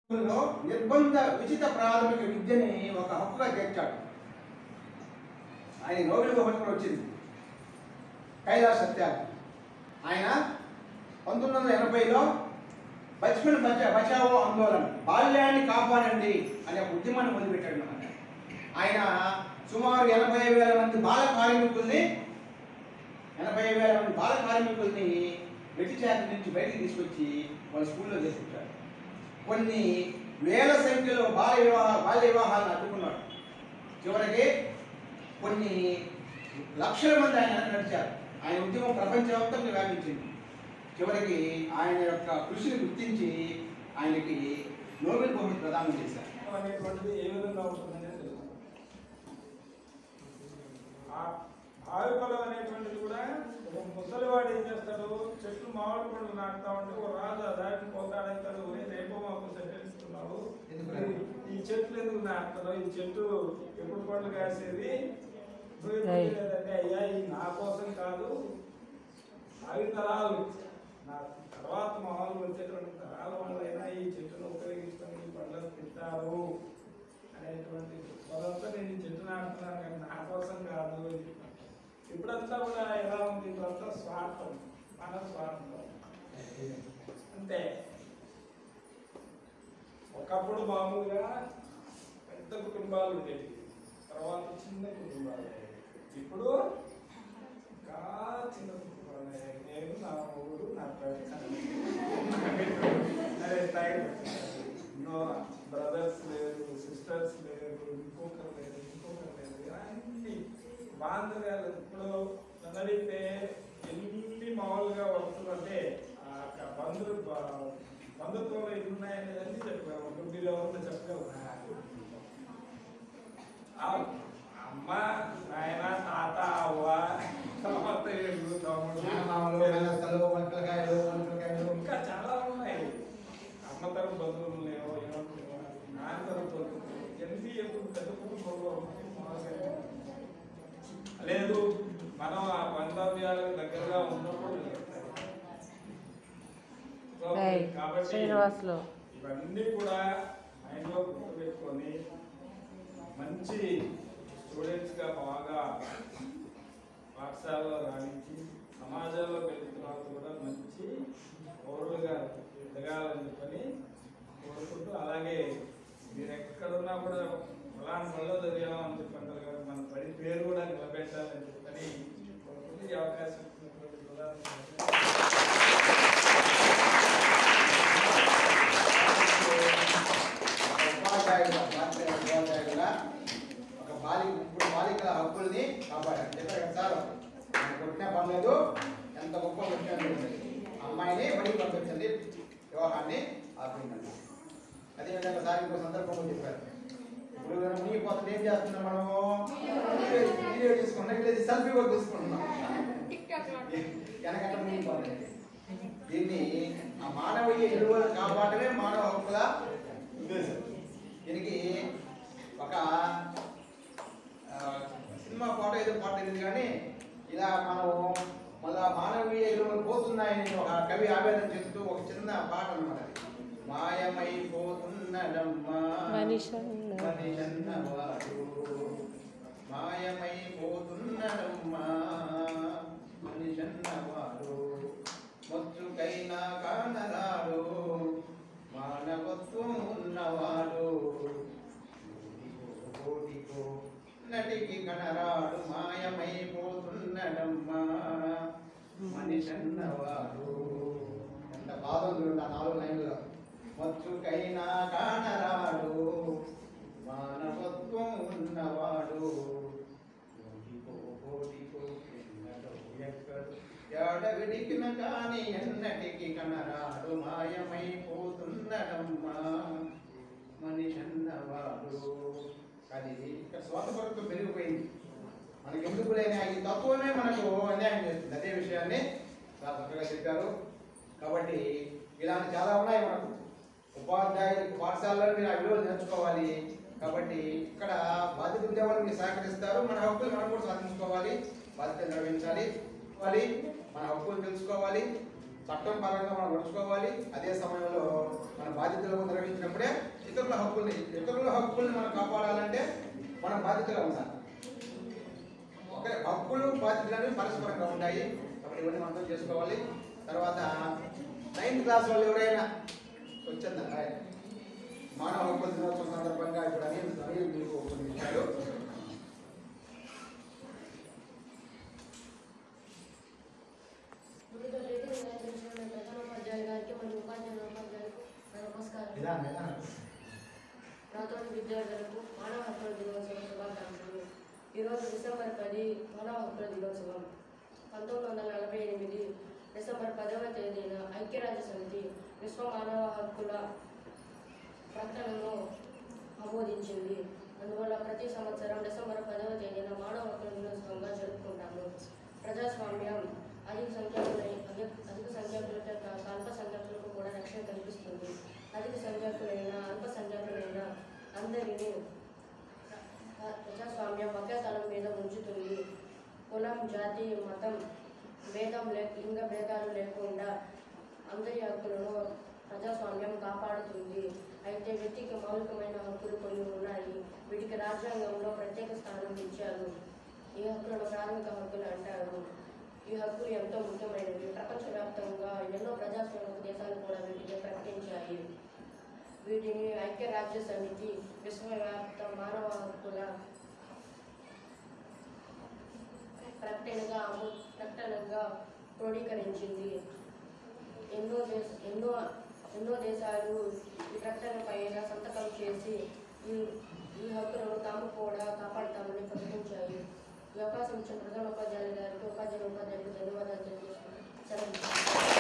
లో నిర్బంధ ఉచిత ప్రాథమిక విద్యని ఒక హక్కుగా చేర్చాడు ఆయన నోబెల్ బహుమతి కూడా వచ్చింది కైలాస్ సత్యాలు ఆయన పంతొమ్మిది వందల ఎనభైలో బచ్మన్ బచ బచావో ఆందోళన బాల్యాన్ని కాపాడండి అనే ఒక ఉద్యమాన్ని మొదలుపెట్టాడు అన్నమాట ఆయన సుమారు ఎనభై వేల మంది బాల కార్మికుల్ని ఎనభై వేల మంది బాల కార్మికుల్ని వెట్టి చాకరి నుంచి బయటికి తీసుకొచ్చి వాళ్ళ స్కూల్లో చేర్పించాడు కొన్ని వేల సంఖ్యలో బాల్య వివాహ బాల్య వివాహాలను అడ్డుకున్నాడు చివరికి కొన్ని లక్షల మంది ఆయన వెనక నడిచారు ఆయన ఉద్యమం ప్రపంచవ్యాప్తంగా వ్యాపించింది చివరికి ఆయన యొక్క కృషిని గుర్తించి ఆయనకి నోబెల్ బహుమతి ప్రదానం చేశారు అనేటువంటిది ఏ విధంగా ఉంటుందనేది తెలుసు ఆ ఆవి పొలం అనేటువంటిది కూడా ఒక ముసలివాడు ఏం చేస్తాడు చెట్లు మామిడి పండ్లు నాటుతా ఉంటే ఒక రాజు ఆ దాటిని పోతాడంటాడు "ఒరే, రేపో మాకు సెటిల్స్తున్నావు ఎందుకు? ఈ చెట్లు ఎందుకు నాటుతున్నావు ఈ చెట్టు ఎప్పుడు పండ్లు కాసేది నువ్వు ఎప్పుడు Right. లేదంటే అయ్యా ఇది నా కోసం కాదు అవి తరాలు నా తర్వాత మా వాళ్ళు వచ్చేటువంటి తరాల వాళ్ళైనా ఈ చెట్టును ఉపయోగించుకొని ఈ పండ్లను తింటారు అనేటువంటి పదంతో నేను ఈ చెట్టు నాటుతున్నాను కానీ నా కోసం కాదు అని చెప్పాను. ఇప్పుడంతా కూడా ఎలా ఉంది ఇప్పుడంతా స్వార్థం మన స్వార్థం అంతే ఒకప్పుడు మామూలుగా పెద్ద కుటుంబాలు ఉండేవి తర్వాత చిన్న కుటుంబాలు అయ్యాయి. ఇప్పుడు ఇంకా చిన్న కుటుంబాలు అయ్యాయి. నేను నా ఊరు నా ప్రవేశం అరే టైం నో బ్రదర్స్ లేరు సిస్టర్స్ లేరు ఇంకొకరు లేరు ఇంకొకరు లేరు ఇలాంటి బాంధవ్యాలు ఇప్పుడు నన్ను అడిగితే ఎన్ని మామూలుగా వస్తుందంటే ఆ యొక్క బంధు బ- బంధుత్వంలో ఎన్ని ఉన్నాయనేది అన్ని చెప్పారు ఇప్పుడు మీరు ఎవరితో చెప్పగలరా ఆ అమ్మ నాయన తాత అవ్వ తర్వాత ఏడు తమ్ముడు మేనమామలు, మేనత్తలు, వంటలకాయలు, వంటలకాయలు. ఇంకా చాలా ఉన్నాయి అమ్మ తరం బంధువులు లేవో ఏమో లేవో. నాన్న తరం బంధువులు ఎన్ని ఎప్పుడు పెద్ద కుటుంబంలో మామూలుగా లేదు మనం ఆ బాంధవ్యాలకు దగ్గరగా ఉన్నప్పుడు Right. కాబట్టి శ్రీనివాసులు ఇవన్నీ కూడా మైండ్లో గుర్తుపెట్టుకొని మంచి స్టూడెంట్స్గా బాగా పాఠశాలలో రాణించి సమాజంలో వెళ్ళిన తర్వాత కూడా మంచి పౌరులుగా ఎదగాలని చెప్పని కోరుకుంటూ అలాగే మీరు ఎక్కడున్నా కూడా ఫలానా పనిలో చదివామని అని చెప్పంటారు కదా మన పడి పేరు కూడా నిలబెట్టాలని చెప్పని కోరుకుంటూ ఈ అవకాశం ఇచ్చినటువంటి ప్రధాన ఉపాధ్యాయులుగా, ఉపాధ్యాయ- ఉపాధ్యాయులుగా ఒక బాలిక ఇప్పుడు బాలికల హక్కుల్ని కాపాడారు చెప్పారు కదా సార్ ఆయన కొట్టిన పర్లేదు ఎంత గొప్ప విషయం ఉంది. అమ్మాయిని బడికి పంపించండి వివాహాన్ని ఆపిందండి అదేవిధంగా సార్ ఇంకో సందర్భంలో చెప్పారు ఇప్పుడు మనం మునిగిపోతుంది ఏం చేస్తున్నాం మనము వీడియో- వీడియో తీసుకున్నాం ఇట్లా సెల్ఫీ కూడా తీసుకుంటున్నాం వెనకట్ల మునిగిపోతుంది దీన్ని ఆ మానవీయ విలువలు కాపాడమే మానవ హక్కుల ఉద్దేశం దీనికి ఒక ఆ, సినిమా పాట ఏదో పాట తెలియదు కానీ ఇలా మనం మళ్ళా మానవీయ విలువలు పోతున్నాయని ఒక కవి ఆవేదన చెప్తూ ఒక చిన్న పాట అన్నమాట మాయమైపోతున్నడమ్మా మనిషన్న. మనిషన్నవాడు మాయమైపోతున్నడమ్మా మనిషన్నవాడు మచ్చుకైనా కానరాడు మానవత్వం ఉన్నవాడు కోటికో నటికి కనరాడు మాయమైపోతున్నడమ్మా మనిషన్నవాడు ఎంత బాధ ఉంది ఆ నాలుగు లైన్లో మచ్చుకైనా కానరాడు మానవత్వం ఉన్నవాడు కోటికో కోటికో ఎన్నడో ఎక్కడు ఏడ విడికిన కాని ఎన్నటికి కనరాడు మాయమైపోతున్నడమ్మా మనిషన్నవాడు అది ఇక్కడ స్వార్థపరత్వం పెరిగిపోయింది మనకి ఎందుకు లేని ఈ తత్వమే మనకు అన్యాయం చేస్తుంది అదే విషయాన్ని చాలా చక్కగా చెప్పారు కాబట్టి ఇలాంటి చాలా ఉన్నాయి మనకు ఉపాధ్యాయులు పాఠశాలలో మీరు ఆ విలువలు నేర్చుకోవాలి కాబట్టి ఇక్కడ బాధ్యత ఉద్యోగాలు మీరు సహకరిస్తారు మన హక్కులు మనం కూడా సాధించుకోవాలి బాధ్యత నిర్వహించాలివాలి మన హక్కులు తెలుసుకోవాలి చట్టం పరంగా మనం నడుచుకోవాలి అదే సమయంలో మన బాధ్యతలు నిర్వహించినప్పుడే హక్కుల్ని ఇతరుల హక్కుల్ని మనం కాపాడాలంటే మన బాధ్యతగా ఉండాలి ఓకే హక్కులు బాధ్యతలు అనేవి పరస్పరంగా ఉంటాయి కాబట్టి ఇవన్నీ మనం అర్థం చేసుకోవాలి తర్వాత నైన్త్ క్లాస్ వాళ్ళు ఎవరైనా స్వచ్ఛంద మానవ హక్కుల దినోత్సవం సందర్భంగా ఇప్పుడు అనిల్ అనిల్ మీకు కొన్ని విషయాలు ముందుగా వేదిక అలంకరించిన ప్రధానోపాధ్యాయులు గారికి మరియు ఉపాధ్యాయుల ఉపాధ్యాయులకు నా నమస్కారం విధానం విధానం నాతోటి విద్యార్థులకు మానవ హక్కుల దినోత్సవం శుభాకాంక్షలు ఈరోజు డిసెంబర్ పది మానవ హక్కుల దినోత్సవం పంతొమ్మిది వందల నలభై ఎనిమిది డిసెంబర్ పదవ తేదీన ఐక్యరాజ్య సమితి విశ్వ మానవ హక్కుల ప్రకటనను ఆమోదించింది అందువల్ల ప్రతి సంవత్సరం డిసెంబర్ పదవ తేదీన మానవ హక్కుల దినోత్సవంగా జరుపుకుంటాము ప్రజాస్వామ్యం అధిక సంఖ్యాకులై అధిక అధిక సంఖ్యాకులతో కాక అల్ప సంఖ్యాకులకు కూడా రక్షణ కల్పిస్తుంది అధిక సంఖ్యాకులైన అల్ప సంఖ్యాకులైన అందరినీ ప్ర- ప్రజాస్వామ్యం ఒకే తలం మీద ఉంచుతుంది కులం జాతి మతం భేదం లే లింగ భేదాలు లేకుండా అందరి హక్కులను ప్రజాస్వామ్యం కాపాడుతుంది అయితే వ్యక్తికి మౌలికమైన హక్కులు కొన్ని ఉన్నాయి వీటికి రాజ్యాంగంలో ప్రత్యేక స్థానం ఇచ్చారు ఈ హక్కులను ప్రాథమిక హక్కులు అంటారు ఈ హక్కులు ఎంతో ముఖ్యమైనవి ప్రపంచవ్యాప్తంగా ఎన్నో ప్రజాస్వామిక దేశాలు కూడా వీటిని ప్రకటించాయి వీటిని ఐక్యరాజ్య సమితి విశ్వవ్యాప్త మానవ హక్కుల ప్రకటనగా అము- ప్రకటనగా క్రోడీకరించింది ఎన్నో దేశ ఎన్నో ఎన్నో దేశాలు ఈ ప్రకటన పైన సంతకం చేసి ఈ ఈ హక్కులను తాము కూడా కాపాడుతామని ప్రకటించాయి ఈ అవకాశం ఇచ్చిన ప్రధాన ఉపాధ్యాయులు గారికి ఉపాధ్యాయులు ఉపాధ్యాయులకు ధన్యవాదాలు తెలియజేస్తున్నాను సెలవు